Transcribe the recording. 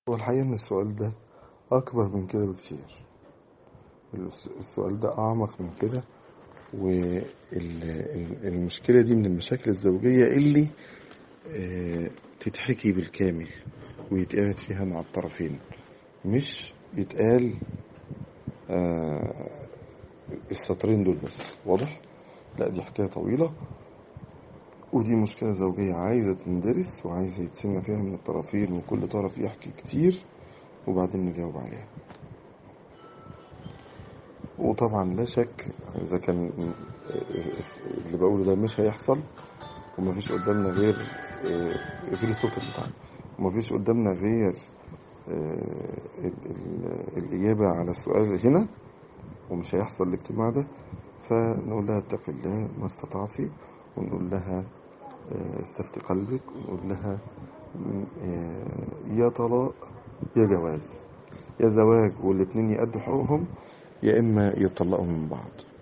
هو الحقيقة إن السؤال ده أكبر من كده بكتير الس- السؤال ده أعمق من كده والمشكلة دي من المشاكل الزوجية اللي آه، تتحكي بالكامل ويتقعد فيها مع الطرفين مش يتقال آه، السطرين دول بس واضح؟ لا دي حكاية طويلة ودي مشكلة زوجية عايزة تندرس وعايزة يتسمى فيها من الطرفين وكل طرف يحكي كتير وبعدين نجاوب عليها وطبعا لا شك إذا كان اللي بقوله ده مش هيحصل ومفيش قدامنا غير في الصوت بتاعنا ومفيش قدامنا غير آه، ال- ال- الإجابة على السؤال هنا ومش هيحصل الاجتماع ده فنقول لها اتق الله ما استطعتي ونقول لها آه، استفتي قلبك ونقول لها م- آه، يا طلاق يا جواز يا زواج والاتنين يأدوا حقوقهم يا إما يطلقوا من بعض